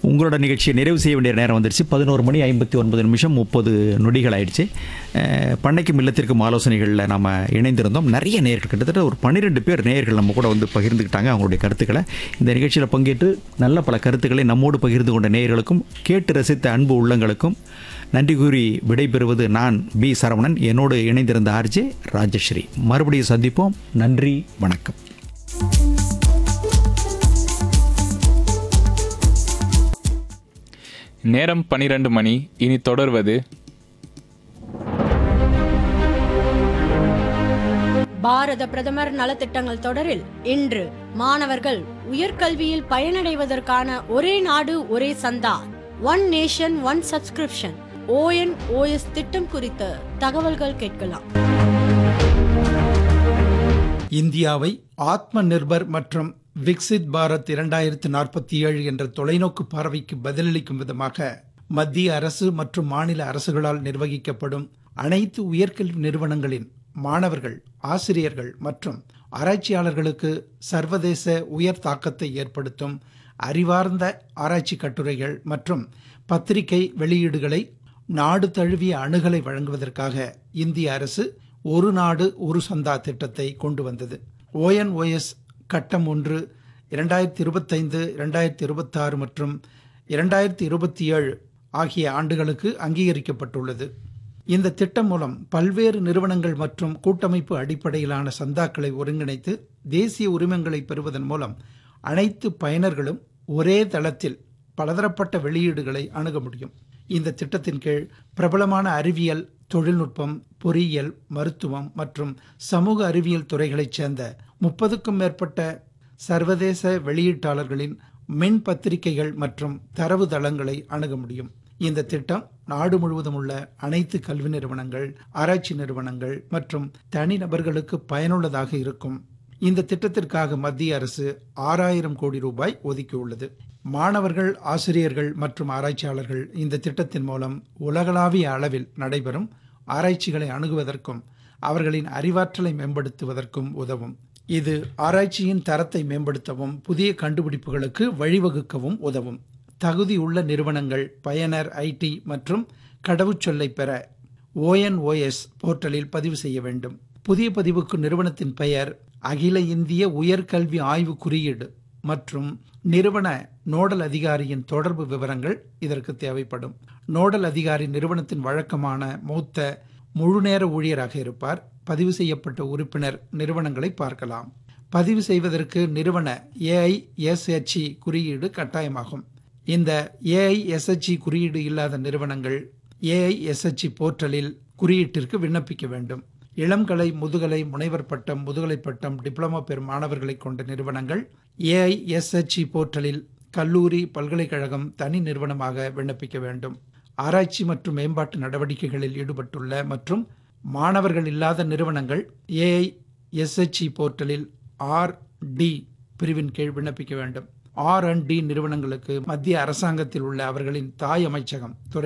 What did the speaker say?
உங்களோட நிகழ்ச்சியை நிறைவு செய்ய வேண்டிய நேரம் வந்துருச்சு பதினோரு மணி ஐம்பத்தி ஒன்பது நிமிஷம் முப்பது நொடிகள் ஆயிடுச்சு அஹ், பண்ணைக்கும் இல்லத்திற்கும் ஆலோசனைகளில் நம்ம இணைந்திருந்தோம் நிறைய நேயர்கள் கிட்டத்தட்ட ஒரு பன்னிரெண்டு பேர் நேயர்கள் நம்ம கூட வந்து பகிர்ந்துக்கிட்டாங்க அவங்களுடைய கருத்துக்களை இந்த நிகழ்ச்சியில் பங்கேற்று நல்ல பல கருத்துக்களை நம்மோடு பகிர்ந்து கொண்ட நேயர்களுக்கும் கேட்டு ரசித்த அன்பு உள்ளங்களுக்கும் நன்றி கூறி விடைபெறுவது நான் பி சரவணன் என்னோடு இணைந்திருந்த ஆர்ஜே ராஜஸ்ரீ மறுபடியும் சந்திப்போம் நன்றி வணக்கம் நேரம் பனிரெண்டு மணி இனி தொடர்வது பாரத பிரதமர் நலத்திட்டங்கள் தொடரில் இன்று மாணவர்கள் உயர்கல்வியில் பயனடைவதற்கான ஒரே நாடு ஒரே சந்தா one nation one subscription ONOS திட்டம் குறித்த தகவல்கள் கேட்கலாம் இந்தியாவை ஆத்ம நிர்பர் மற்றும் விக்சித் பாரத் இரண்டாயிரத்து நாற்பத்தி ஏழு என்ற தொலைநோக்கு பார்வைக்கு பதிலளிக்கும் விதமாக மத்திய அரசு மற்றும் மாநில அரசுகளால் நிர்வகிக்கப்படும் அனைத்து உயர்கல்வி நிறுவனங்களின் மாணவர்கள் ஆசிரியர்கள் மற்றும் ஆராய்ச்சியாளர்களுக்கு சர்வதேச உயர் தாக்கத்தை ஏற்படுத்தும் அறிவார்ந்த ஆராய்ச்சி கட்டுரைகள் மற்றும் பத்திரிகை வெளியீடுகளை நாடு தழுவிய அணுகலை வழங்குவதற்காக இந்திய அரசு ஒரு நாடு ஒரு சந்தா திட்டத்தை கொண்டு வந்தது ஓஎன்ஓஎஸ் கட்டம் ஒன்று இரண்டாயிரத்தி இருபத்தைந்து இரண்டாயிரத்தி இருபத்தாறு மற்றும் இரண்டாயிரத்தி இருபத்தி ஏழு ஆகிய ஆண்டுகளுக்கு அங்கீகரிக்கப்பட்டுள்ளது இந்த திட்டம் மூலம் பல்வேறு நிறுவனங்கள் மற்றும் கூட்டமைப்பு அடிப்படையிலான சந்தாக்களை ஒருங்கிணைத்து தேசிய உரிமங்களை பெறுவதன் மூலம் அனைத்து பயனர்களும் ஒரே தளத்தில் பலதரப்பட்ட வெளியீடுகளை அணுக முடியும் இந்த திட்டத்தின் கீழ் பிரபலமான அறிவியல் தொழில்நுட்பம் பொறியியல் மருத்துவம் மற்றும் சமூக அறிவியல் துறைகளைச் சேர்ந்த முப்பதுக்கும் மேற்பட்ட சர்வதேச வெளியீட்டாளர்களின் மின் பத்திரிகைகள் மற்றும் தரவு தளங்களை அணுக முடியும் இந்த திட்டம் நாடு முழுவதும் உள்ள அனைத்து கல்வி நிறுவனங்கள் ஆராய்ச்சி நிறுவனங்கள் மற்றும் தனிநபர்களுக்கு பயனுள்ளதாக இருக்கும் இந்த திட்டத்திற்காக மத்திய அரசு ஆறாயிரம் கோடி ரூபாய் ஒதுக்கியுள்ளது மாணவர்கள் ஆசிரியர்கள் மற்றும் ஆராய்ச்சியாளர்கள் இந்த திட்டத்தின் மூலம் உலகளாவிய அளவில் நடைபெறும் ஆராய்ச்சிகளை அணுகுவதற்கும் அவர்களின் அறிவாற்றலை மேம்படுத்துவதற்கும் உதவும் இது ஆராய்ச்சியின் தரத்தை மேம்படுத்தவும் புதிய கண்டுபிடிப்புகளுக்கு வழிவகுக்கவும் உதவும் தகுதியுள்ள நிறுவனங்கள் பயனர் ஐடி மற்றும் கடவுச்சொல்லை பெற ஓஎன்ஓஎஸ் போர்ட்டலில் பதிவு செய்ய வேண்டும் புதிய பதிவுக்கு நிறுவனத்தின் பெயர் அகில இந்திய உயர்கல்வி ஆய்வு குறியீடு மற்றும் நிறுவன நோடல் அதிகாரியின் தொடர்பு விவரங்கள் இதற்கு தேவைப்படும் நோடல் அதிகாரி நிறுவனத்தின் வழக்கமான மூத்த முழுநேர ஊழியராக இருப்பார் பதிவு செய்யப்பட்ட உறுப்பினர் நிறுவனங்களை பார்க்கலாம் பதிவு செய்வதற்கு நிறுவன ஏஐஎஸ்ஹெச்இ குறியீடு கட்டாயமாகும் இந்த ஏஐஎஸ்ஹெச்இ குறியீடு இல்லாத நிறுவனங்கள் ஏஐஎஸ்ஹெச்இ போர்ட்டலில் குறியீட்டிற்கு விண்ணப்பிக்க வேண்டும் இளங்கலை முதுகலை முனைவர் பட்டம் முதுகலை பட்டம் டிப்ளமோ பெறும் மாணவர்களை கொண்ட நிறுவனங்கள் ஏஐஎஸ்ஹெச்இ போர்ட்டலில் கல்லூரி பல்கலைக்கழகம் தனி நிறுவனமாக விண்ணப்பிக்க வேண்டும் ஆராய்ச்சி மற்றும் மேம்பாட்டு நடவடிக்கைகளில் ஈடுபட்டுள்ள மற்றும் மாணவர்கள் இல்லாத நிறுவனங்கள் ஏஐஎஸ்ஹெச்இ போர்ட்டலில் ஆர் டி பிரிவின் கீழ் விண்ணப்பிக்க வேண்டும் ஆர் அண்ட் டி நிறுவனங்களுக்கு மத்திய அரசாங்கத்தில் உள்ள அவர்களின் தாய் அமைச்சகம் துறை